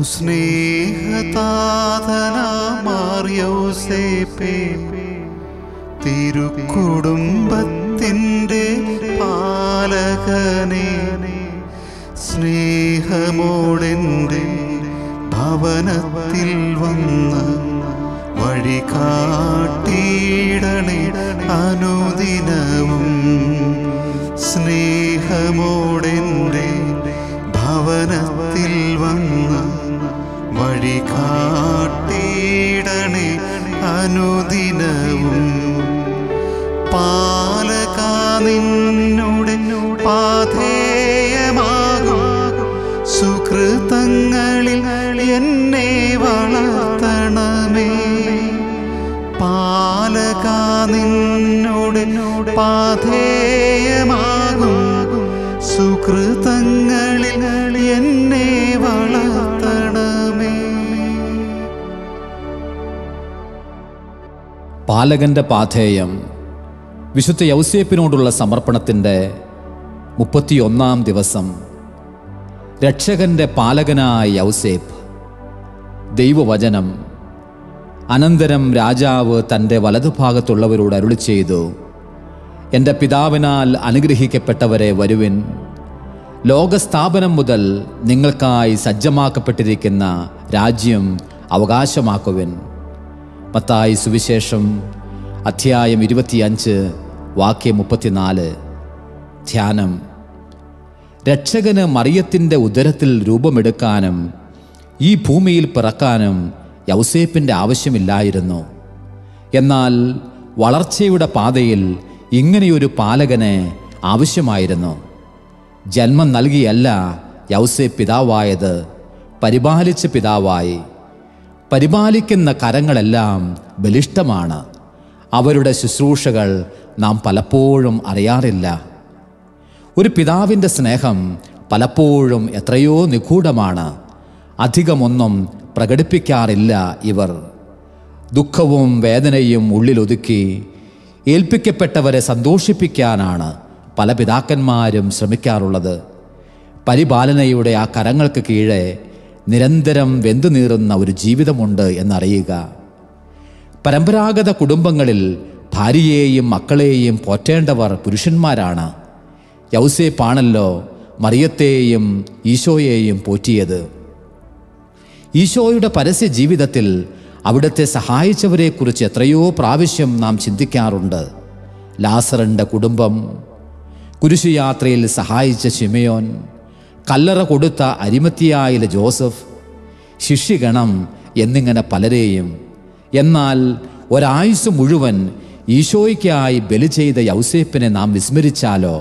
സുസ്നേഹതാതനാമാറിയോസേപ്പേ തിരുക്കുടുംബത്തിൻ്റെ പാലകനെ സ്നേഹമോടെൻ്റെ ഭവനത്തിൽ വന്ന് വഴി കാട്ടിയിടണേ അനുദിനവും സ്നേഹമോടെൻ്റെ ഭവനത്തിൽ വന്ന് വഴി കാട്ടിയിടണേ അനുദിനവും പാലക നിന്നുടെ പാധേയമാകും സുഹൃതങ്ങളിൽ എന്നെ വളർത്തണമേ പാലക നിന്നുടെ പാധേയമാകും സുഹൃതങ്ങളിൽ എന്നെ വളർത്തണമേ പാലകന്റെ പാഥേയം വിശുദ്ധ യൗസേപ്പിനോടുള്ള സമർപ്പണത്തിൻ്റെ മുപ്പത്തിയൊന്നാം ദിവസം രക്ഷകന്റെ പാലകനായ യൗസേപ്പ് ദൈവവചനം അനന്തരം രാജാവ് തൻ്റെ വലതുഭാഗത്തുള്ളവരോട് അരുളി ചെയ്തു എൻ്റെ പിതാവിനാൽ അനുഗ്രഹിക്കപ്പെട്ടവരെ വരുവിൻ ലോകസ്ഥാപനം മുതൽ നിങ്ങൾക്കായി സജ്ജമാക്കപ്പെട്ടിരിക്കുന്ന രാജ്യം അവകാശമാക്കുവിൻ മത്തായി സുവിശേഷം അധ്യായം ഇരുപത്തിയഞ്ച് വാക്യം മുപ്പത്തിനാല് ധ്യാനം രക്ഷകന് മറിയത്തിൻ്റെ ഉദരത്തിൽ രൂപമെടുക്കാനും ഈ ഭൂമിയിൽ പിറക്കാനും യൗസേപ്പിൻ്റെ ആവശ്യമില്ലായിരുന്നു എന്നാൽ വളർച്ചയുടെ പാതയിൽ ഇങ്ങനെയൊരു പാലകനെ ആവശ്യമായിരുന്നു ജന്മം നൽകിയല്ല യൗസേപ്പ് പിതാവായത് പരിപാലിച്ച പിതാവായി പരിപാലിക്കുന്ന കരങ്ങളെല്ലാം ബലിഷ്ടമാണ് അവരുടെ ശുശ്രൂഷകൾ നാം പലപ്പോഴും അറിയാറില്ല ഒരു പിതാവിൻ്റെ സ്നേഹം പലപ്പോഴും എത്രയോ നിഗൂഢമാണ് അധികമൊന്നും പ്രകടിപ്പിക്കാറില്ല ഇവർ ദുഃഖവും വേദനയും ഉള്ളിലൊതുക്കി ഏൽപ്പിക്കപ്പെട്ടവരെ സന്തോഷിപ്പിക്കാനാണ് പല പിതാക്കന്മാരും ശ്രമിക്കാറുള്ളത് പരിപാലനയുടെ ആ കരങ്ങൾക്ക് കീഴെ നിരന്തരം വെന്തു നീറുന്ന ഒരു ജീവിതമുണ്ട് എന്നറിയുക പരമ്പരാഗത കുടുംബങ്ങളിൽ ഭാര്യയെയും മക്കളെയും പോറ്റേണ്ടവർ പുരുഷന്മാരാണ് യൗസേപ്പാണല്ലോ മറിയത്തെയും ഈശോയെയും പോറ്റിയത് ഈശോയുടെ പരസ്യ ജീവിതത്തിൽ അവിടുത്തെ സഹായിച്ചവരെക്കുറിച്ച് എത്രയോ പ്രാവശ്യം നാം ചിന്തിക്കാറുണ്ട് ലാസറിൻ്റെ കുടുംബം കുരിശുയാത്രയിൽ സഹായിച്ച ശിമയോൻ കല്ലറ കൊടുത്ത അരിമത്തിയായിലെ ജോസഫ് ശിഷ്യഗണം എന്നിങ്ങനെ പലരെയും എന്നാൽ ഒരായുസ് മുഴുവൻ ഈശോയ്ക്കായി ബലി ചെയ്ത യൗസേപ്പിനെ നാം വിസ്മരിച്ചാലോ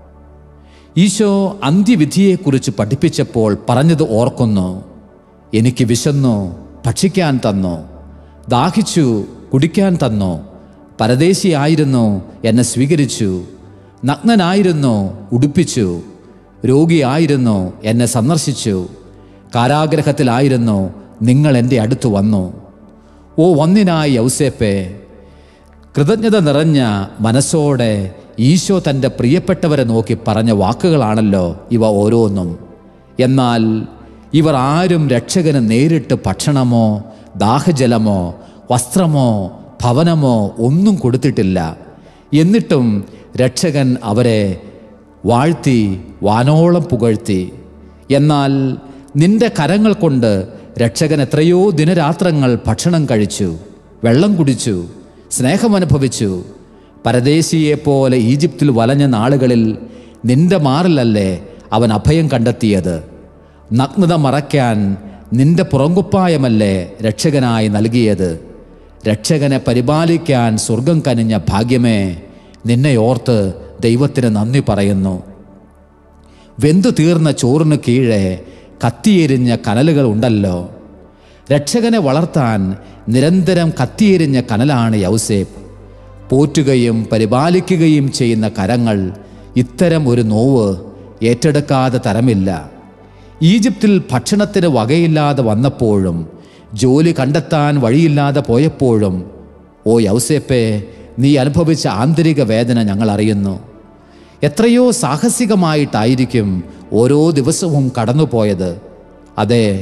ഈശോ അന്ത്യവിധിയെക്കുറിച്ച് പഠിപ്പിച്ചപ്പോൾ പറഞ്ഞത് ഓർക്കുന്നു എനിക്ക് വിശന്നു ഭക്ഷിക്കാൻ തന്നു ദാഹിച്ചു കുടിക്കാൻ തന്നു പരദേശിയായിരുന്നു എന്നെ സ്വീകരിച്ചു നഗ്നനായിരുന്നു ഉടുപ്പിച്ചു രോഗിയായിരുന്നു എന്നെ സന്ദർശിച്ചു കാരാഗ്രഹത്തിലായിരുന്നു നിങ്ങൾ എൻ്റെ അടുത്ത് വന്നു ഓ ഒന്നിനായി യൗസേപ്പേ കൃതജ്ഞത നിറഞ്ഞ മനസ്സോടെ ഈശോ തൻ്റെ പ്രിയപ്പെട്ടവരെ നോക്കി പറഞ്ഞ വാക്കുകളാണല്ലോ ഇവ ഓരോന്നും എന്നാൽ ഇവർ ആരും രക്ഷകന് നേരിട്ട് ഭക്ഷണമോ ദാഹജലമോ വസ്ത്രമോ ഭവനമോ ഒന്നും കൊടുത്തിട്ടില്ല എന്നിട്ടും രക്ഷകൻ അവരെ വാഴ്ത്തി വാനോളം പുകഴ്ത്തി എന്നാൽ നിന്റെ കരങ്ങൾ കൊണ്ട് രക്ഷകൻ എത്രയോ ദിനരാത്രങ്ങൾ ഭക്ഷണം കഴിച്ചു വെള്ളം കുടിച്ചു സ്നേഹമനുഭവിച്ചു പരദേശിയെപ്പോലെ ഈജിപ്തിൽ വലഞ്ഞ നാളുകളിൽ നിന്റെ മാറിലല്ലേ അവൻ അഭയം കണ്ടെത്തിയത് നഗ്നത മറയ്ക്കാൻ നിന്റെ പുറങ്കുപ്പായമല്ലേ രക്ഷകനായി നൽകിയത് രക്ഷകനെ പരിപാലിക്കാൻ സ്വർഗം കനിഞ്ഞ ഭാഗ്യമേ നിന്നെ ഓർത്ത് ദൈവത്തിന് നന്ദി പറയുന്നു വെന്തു തീർന്ന ചോറിന് കീഴെ കത്തിയെരിഞ്ഞ കനലുകൾ ഉണ്ടല്ലോ രക്ഷകനെ വളർത്താൻ നിരന്തരം കത്തിയെരിഞ്ഞ കനലാണ് യൗസേപ്പ് പോറ്റുകയും പരിപാലിക്കുകയും ചെയ്യുന്ന കരങ്ങൾ ഇത്തരം ഒരു നോവ് ഏറ്റെടുക്കാതെ തരമില്ല ഈജിപ്തിൽ ഭക്ഷണത്തിന് വകയില്ലാതെ വന്നപ്പോഴും ജോലി കണ്ടെത്താൻ വഴിയില്ലാതെ പോയപ്പോഴും ഓ യൗസേപ്പേ നീ അനുഭവിച്ച ആന്തരിക വേദന ഞങ്ങൾ അറിയുന്നു എത്രയോ സാഹസികമായിട്ടായിരിക്കും ഓരോ ദിവസവും കടന്നുപോയത് അതെ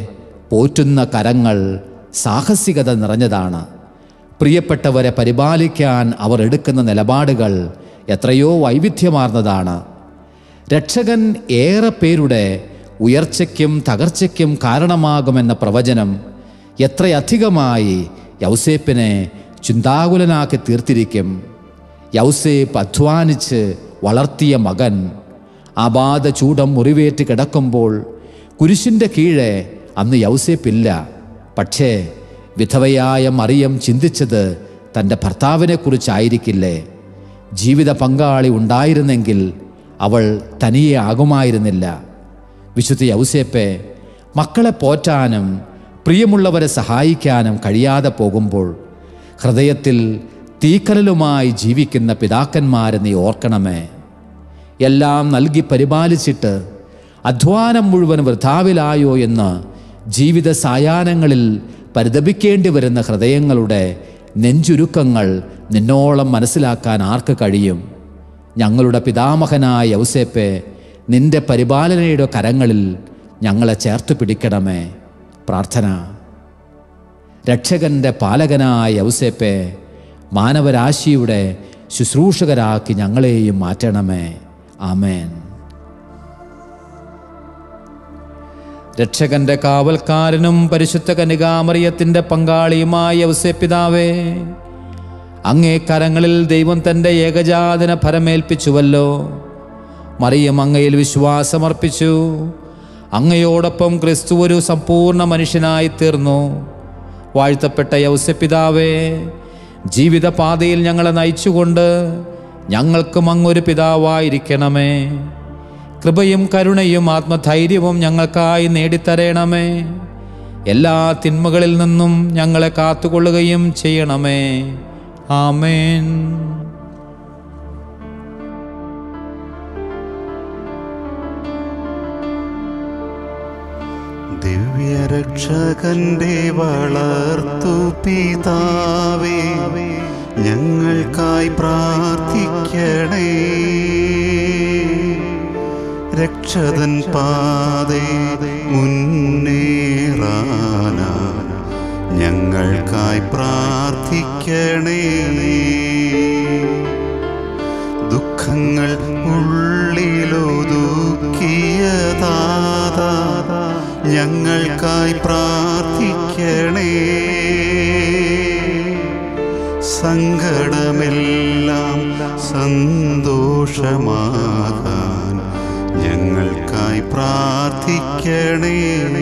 പോറ്റുന്ന കരങ്ങൾ സാഹസികത നിറഞ്ഞതാണ് പ്രിയപ്പെട്ടവരെ പരിപാലിക്കാൻ അവർ എടുക്കുന്ന നിലപാടുകൾ എത്രയോ വൈവിധ്യമാർന്നതാണ് രക്ഷകൻ ഏറെ പേരുടെ ഉയർച്ചയ്ക്കും തകർച്ചയ്ക്കും കാരണമാകുമെന്ന പ്രവചനം എത്രയധികമായി യൗസേപ്പിനെ ചിന്താകുലനാക്കി തീർത്തിരിക്കും യൗസേപ്പ് അധ്വാനിച്ച് വളർത്തിയ മകൻ അബാധ ചൂടം മുറിവേറ്റ് കിടക്കുമ്പോൾ കുരിശിൻ്റെ കീഴെ അന്ന് യൗസേപ്പില്ല പക്ഷേ വിധവയായ മറിയം ചിന്തിച്ചത് തൻ്റെ ഭർത്താവിനെക്കുറിച്ചായിരിക്കില്ലേ ജീവിത പങ്കാളി ഉണ്ടായിരുന്നെങ്കിൽ അവൾ തനിയെ ആകുമായിരുന്നില്ല വിശുദ്ധ യൗസേപ്പെ മക്കളെ പോറ്റാനും പ്രിയമുള്ളവരെ സഹായിക്കാനും കഴിയാതെ പോകുമ്പോൾ ഹൃദയത്തിൽ തീക്കനലുമായി ജീവിക്കുന്ന പിതാക്കന്മാരെ നീ ഓർക്കണമേ എല്ലാം നൽകി പരിപാലിച്ചിട്ട് അധ്വാനം മുഴുവൻ വൃഥാവിലായോ എന്ന് ജീവിത സായാഹ്നങ്ങളിൽ പരിതപിക്കേണ്ടി വരുന്ന ഹൃദയങ്ങളുടെ നെഞ്ചുരുക്കങ്ങൾ നിന്നോളം മനസ്സിലാക്കാൻ ആർക്ക് കഴിയും ഞങ്ങളുടെ പിതാമഹനായ യൗസേപ്പെ നിന്റെ പരിപാലനയുടെ കരങ്ങളിൽ ഞങ്ങളെ ചേർത്ത് പിടിക്കണമേ പ്രാർത്ഥന രക്ഷകന്റെ പാലകനായ യൗസേപ്പെ മാനവരാശിയുടെ ശുശ്രൂഷകരാക്കി ഞങ്ങളെയും മാറ്റണമേ ആമേൻ രക്ഷകന്റെ കാവൽക്കാരനും പരിശുദ്ധ കനികാമറിയത്തിന്റെ പങ്കാളിയുമായ യൗസേപ്പിതാവേ അങ്ങേ കരങ്ങളിൽ ദൈവം തൻ്റെ ഏകജാതന ഫലമേൽപ്പിച്ചുവല്ലോ മറിയം അങ്ങയിൽ വിശ്വാസമർപ്പിച്ചു അങ്ങയോടൊപ്പം ക്രിസ്തു ഒരു സമ്പൂർണ്ണ മനുഷ്യനായി തീർന്നു വാഴ്ത്തപ്പെട്ട യൗസപിതാവേ ജീവിതപാതയിൽ ഞങ്ങളെ നയിച്ചുകൊണ്ട് ഞങ്ങൾക്കും അങ്ങൊരു പിതാവായിരിക്കണമേ കൃപയും കരുണയും ആത്മധൈര്യവും ഞങ്ങൾക്കായി നേടിത്തരയണമേ എല്ലാ തിന്മകളിൽ നിന്നും ഞങ്ങളെ കാത്തുകൊള്ളുകയും ചെയ്യണമേ ആമേൻ ദിവ്യരക്ഷകന്റെ വളർത്തു പിതാവേ ഞങ്ങൾക്കായി പ്രാർത്ഥിക്കണേ രക്ഷതൻ പാതേ മുന്നേറാന ഞങ്ങൾക്കായി പ്രാർത്ഥിക്കണേ ദുഃഖങ്ങൾ ഉള്ളിലൊതുക്കിയതാതാ ഞങ്ങൾക്കായി പ്രാർത്ഥിക്കണേ സങ്കടമെല്ലാം സന്തോഷമാകാൻ ഞങ്ങൾക്കായി പ്രാർത്ഥിക്കണേ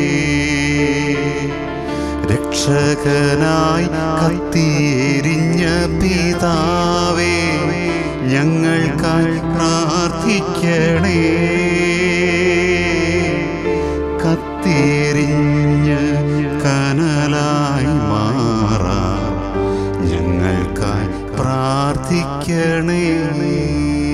രക്ഷകനായി കത്തിയെരിഞ്ഞ പിതാവേ ഞങ്ങൾക്കായി പ്രാർത്ഥിക്കണേ കത്തിയെരിഞ്ഞ് കനലായി മാറാൻ ഞങ്ങൾക്കായി പ്രാർത്ഥിക്കണേ